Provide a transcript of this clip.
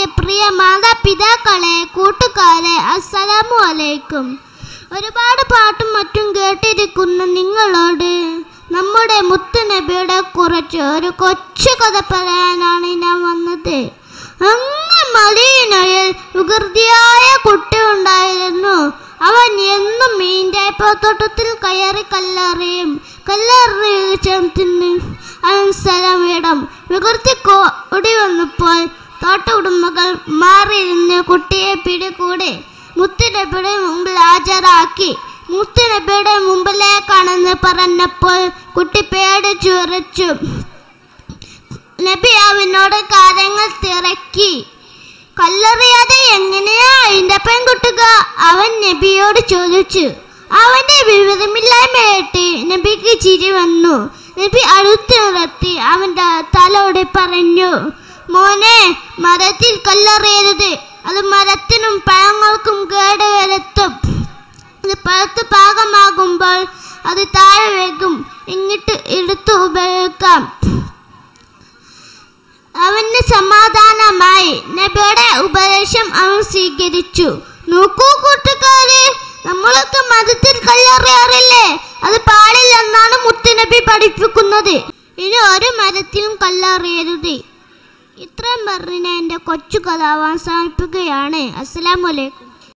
എൻ്റെ പ്രിയ മാതാപിതാക്കളെ കൂട്ടുകാരെ അസ്സലാമു അലൈക്കും ഒരുപാട് പാട്ടും മറ്റും കേട്ടിരിക്കുന്ന നിങ്ങളോട് നമ്മുടെ മുത്തുനബിയുടെ കുറിച്ച് ഒരു കൊച്ചു കഥ പറയാനാണ് ഞാൻ വന്നത് അങ്ങ് മദീനയിൽ വികൃതിയായ കുട്ടി ഉണ്ടായിരുന്നു അവൻ എന്നും മീൻചായപ്പത്തോട്ടത്തിൽ കയറി കല്ലെറിയും കല്ലെറി തിന്ന് അവൻ സ്ഥലമിടം വികൃതി കൂടി വന്നപ്പോൾ തോട്ട ഉടമകൾ മാറിയിരുന്ന് കുട്ടിയെ പിടികൂടി മുത്തുനബിയുടെ മുമ്പിൽ ഹാജരാക്കി മുത്തുനബിയുടെ മുമ്പിലേക്കാണെന്ന് പറഞ്ഞപ്പോൾ കുട്ടി പേടിച്ചു വിറച്ചു നബി അവനോട് കാര്യങ്ങൾ തിരക്കി കല്ലെറിയാതെ എങ്ങനെയാ അതിന്റെ പെൺകുട്ടുക അവൻ നബിയോട് ചോദിച്ചു അവന്റെ വിവരമില്ലായ്മയായിട്ട് നബിക്ക് ചിരി വന്നു നബി അടുത്ത് നിർത്തി അവന്റെ തലോട് പറഞ്ഞു മോനെ മരത്തിൽ കല്ലെറിയരുത് അത് മരത്തിനും പഴങ്ങൾക്കും കേട് വരുത്തും അത് പഴുത്ത് പാകമാകുമ്പോൾ അത് താഴെ വേഗം ഇങ്ങിട്ട് എടുത്ത് ഉപയോഗിക്കാം അവന് സമാധാനമായി നബിയുടെ ഉപദേശം അവൻ സ്വീകരിച്ചു നോക്കൂ കൂട്ടുകാരെ നമ്മളൊക്കെ മതത്തിൽ കല്ലെറിയാറില്ലേ അത് പാടില്ലെന്നാണ് മുത്തുനബി പഠിപ്പിക്കുന്നത് ഇനി ഒരു മരത്തിലും കല്ലെറിയരുത് ഇത്രയും പറഞ്ഞ് ഞാൻ എൻ്റെ കൊച്ചു കഥ അവസാനിപ്പിക്കുകയാണ് അസ്സലാമലൈക്കും